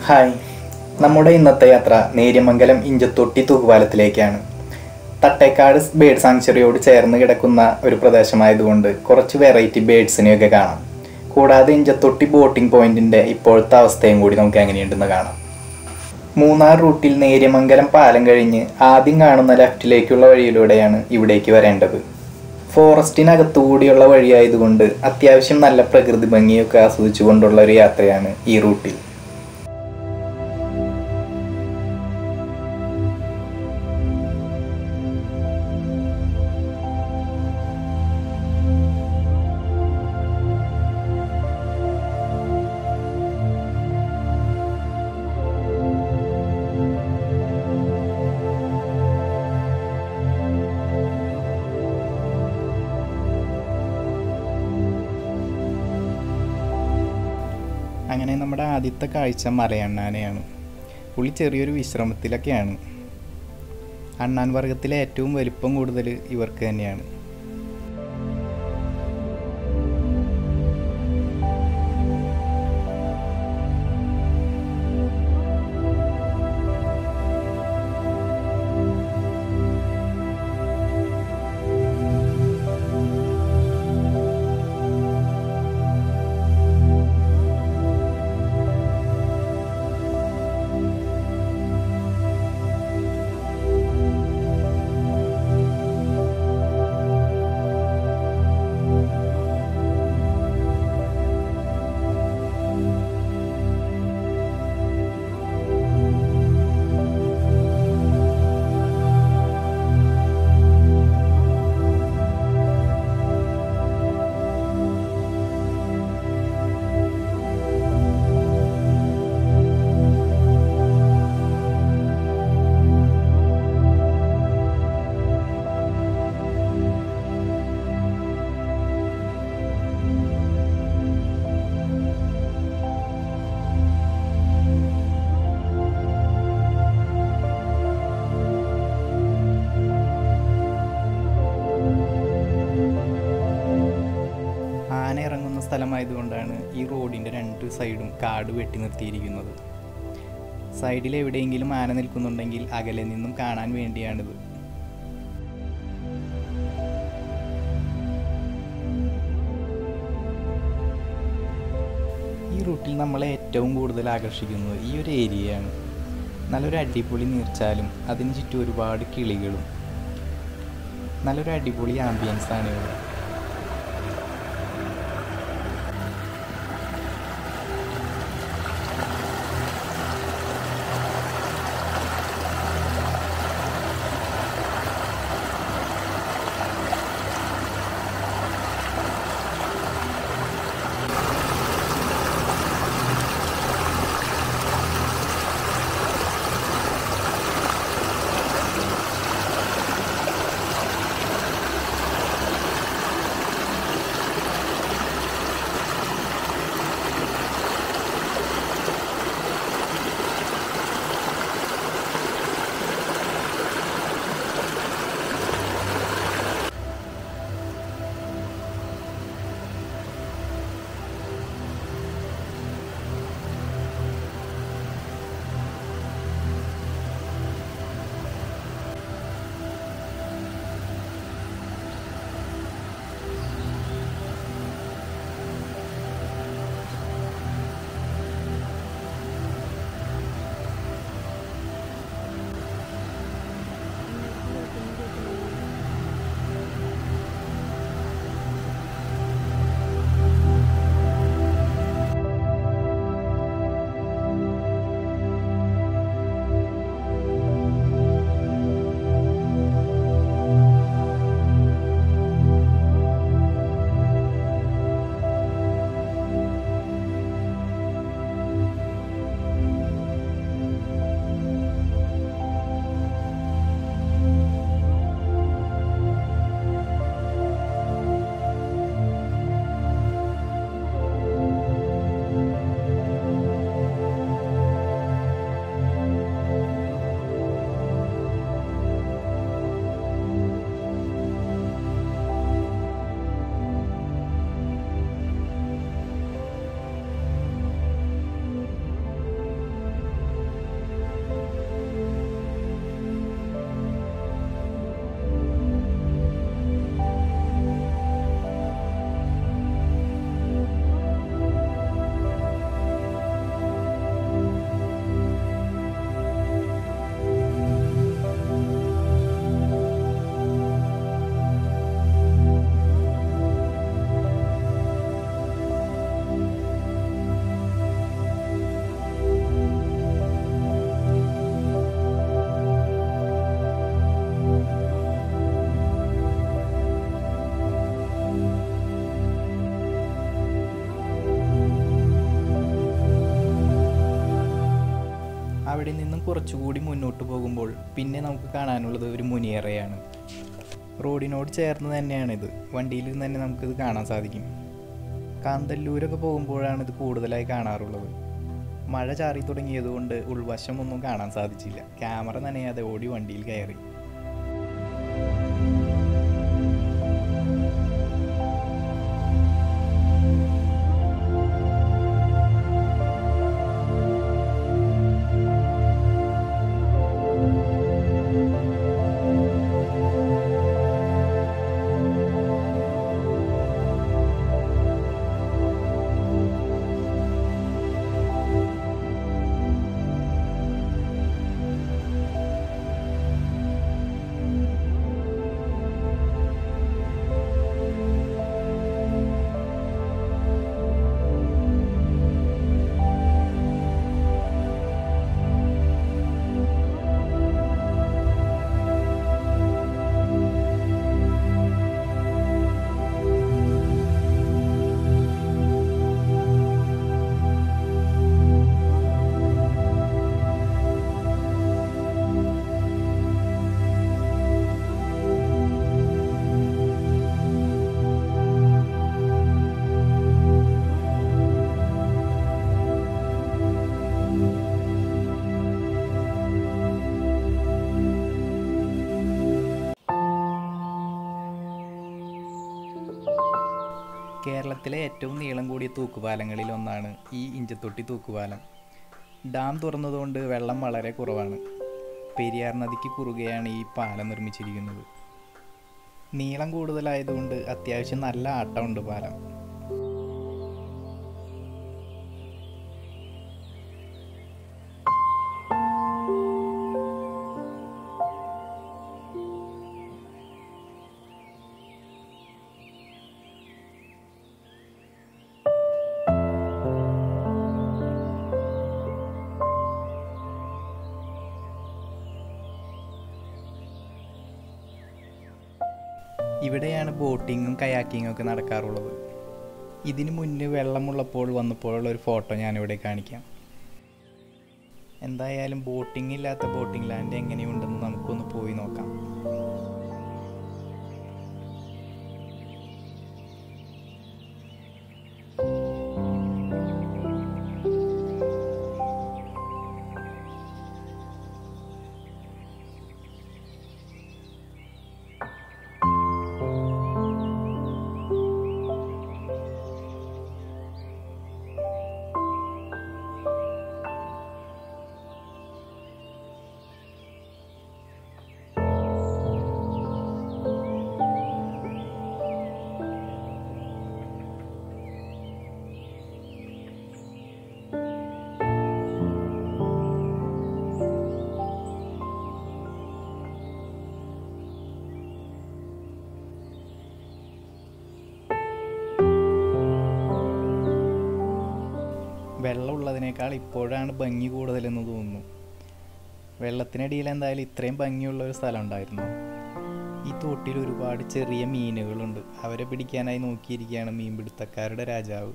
hi നമ്മുടെ ഇന്നത്തെ യാത്ര നേര്യമംഗലം ഇഞ്ചത്തൊട്ടി തൂക്കുപാലത്തിലേക്കാണ് തട്ടേക്കാട് ബേഡ് സാങ്ച്വറിയോട് ചേർന്ന് കിടക്കുന്ന ഒരു പ്രദേശമായതുകൊണ്ട് കുറച്ച് വെറൈറ്റി ബേഡ്സിനെയൊക്കെ കാണാം കൂടാതെ ഇഞ്ചത്തൊട്ടി ബോട്ടിംഗ് പോയിന്റിന്റെ ഇപ്പോഴത്തെ അവസ്ഥയും കൂടി നമുക്ക് എങ്ങനെയുണ്ടെന്ന് കാണാം മൂന്നാർ റൂട്ടിൽ നേര്യമംഗലം പാലം കഴിഞ്ഞ് ആദ്യം കാണുന്ന ലെഫ്റ്റിലേക്കുള്ള വഴിയിലൂടെയാണ് ഇവിടേക്ക് വരേണ്ടത് ഫോറസ്റ്റിനകത്തുകൂടിയുള്ള വഴിയായതുകൊണ്ട് അത്യാവശ്യം നല്ല പ്രകൃതി ഭംഗിയൊക്കെ ആസ്വദിച്ചുകൊണ്ടുള്ള ഒരു യാത്രയാണ് ഈ റൂട്ടിൽ അങ്ങനെ നമ്മുടെ ആദ്യത്തെ കാഴ്ച മലയണ്ണാനെയാണ് പുള്ളി ചെറിയൊരു വിശ്രമത്തിലൊക്കെയാണ് അണ്ണാൻ വർഗത്തിലെ ഏറ്റവും വലിപ്പം കൂടുതൽ ഇവർക്ക് തന്നെയാണ് ആന ഇറങ്ങുന്ന സ്ഥലമായതുകൊണ്ടാണ് ഈ റോഡിൻ്റെ രണ്ട് സൈഡും കാട് വെട്ടി നിർത്തിയിരിക്കുന്നത് സൈഡിൽ എവിടെയെങ്കിലും ആന നിൽക്കുന്നുണ്ടെങ്കിൽ അകലെ നിന്നും കാണാൻ വേണ്ടിയാണിത് ഈ റൂട്ടിൽ നമ്മളെ ഏറ്റവും കൂടുതൽ ആകർഷിക്കുന്നത് ഈ ഒരു ഏരിയയാണ് നല്ലൊരു അടിപൊളി നീർച്ചാലും അതിന് ചുറ്റും ഒരുപാട് കിളികളും നല്ലൊരു അടിപൊളി ആംബിയൻസ് ആണ് ഇവിടെ നിന്നും കുറച്ചുകൂടി മുന്നോട്ട് പോകുമ്പോൾ പിന്നെ നമുക്ക് കാണാനുള്ളത് ഒരു മുനിയറയാണ് റോഡിനോട് ചേർന്ന് തന്നെയാണിത് വണ്ടിയിൽ നിന്ന് തന്നെ നമുക്കിത് കാണാൻ സാധിക്കും കാന്തല്ലൂരൊക്കെ പോകുമ്പോഴാണ് ഇത് കൂടുതലായി കാണാറുള്ളത് മഴ ചാറി തുടങ്ങിയതുകൊണ്ട് ഉൾവശമൊന്നും കാണാൻ സാധിച്ചില്ല ക്യാമറ നനയാതെ ഓടി വണ്ടിയിൽ കയറി കേരളത്തിലെ ഏറ്റവും നീളം കൂടിയ തൂക്കുപാലങ്ങളിൽ ഒന്നാണ് ഈ ഇഞ്ചത്തൊട്ടി തൂക്കുപാലം ഡാം തുറന്നതുകൊണ്ട് വെള്ളം വളരെ കുറവാണ് പെരിയാർ നദിക്ക് കുറുകെയാണ് ഈ പാലം നിർമ്മിച്ചിരിക്കുന്നത് നീളം കൂടുതലായതുകൊണ്ട് അത്യാവശ്യം നല്ല ആട്ടമുണ്ട് പാലം ഇവിടെയാണ് ബോട്ടിങ്ങും കയാക്കിങ്ങും ഒക്കെ നടക്കാറുള്ളത് ഇതിന് മുന്നേ വെള്ളമുള്ളപ്പോൾ വന്നപ്പോഴുള്ള ഒരു ഫോട്ടോ ഞാനിവിടെ കാണിക്കാം എന്തായാലും ബോട്ടിംഗ് ഇല്ലാത്ത ബോട്ടിംഗ് ലാൻഡ് എങ്ങനെയുണ്ടെന്ന് നമുക്കൊന്ന് പോയി നോക്കാം വെള്ളമുള്ളതിനേക്കാൾ ഇപ്പോഴാണ് ഭംഗി കൂടുതലെന്ന് തോന്നുന്നു വെള്ളത്തിനടിയിൽ എന്തായാലും ഇത്രയും ഭംഗിയുള്ള ഒരു സ്ഥലം ഉണ്ടായിരുന്നു ഈ തോട്ടിൽ ഒരുപാട് ചെറിയ മീനുകളുണ്ട് അവരെ പിടിക്കാനായി നോക്കിയിരിക്കുകയാണ് മീൻപിടുത്തക്കാരുടെ രാജാവ്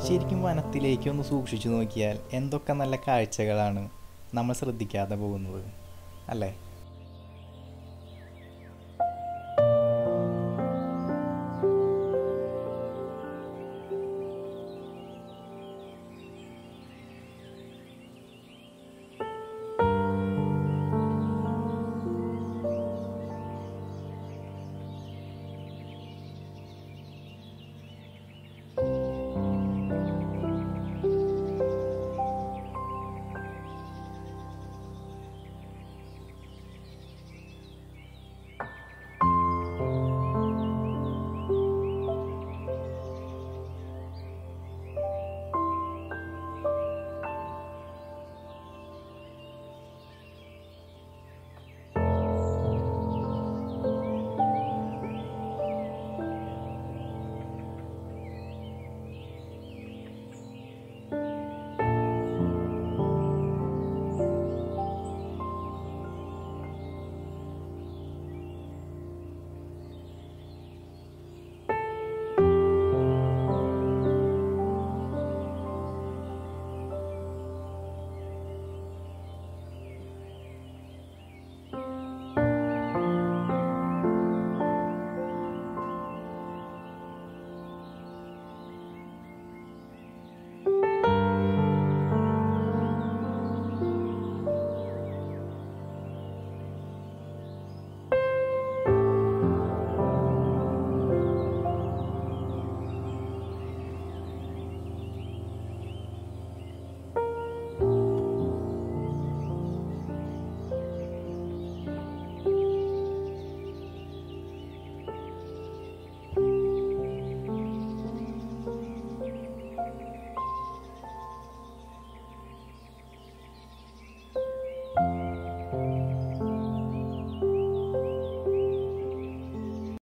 ശരിക്കും വനത്തിലേക്ക് ഒന്ന് സൂക്ഷിച്ചു നോക്കിയാൽ എന്തൊക്കെ നല്ല കാഴ്ചകളാണ് നമ്മൾ ശ്രദ്ധിക്കാതെ പോകുന്നത് അല്ലേ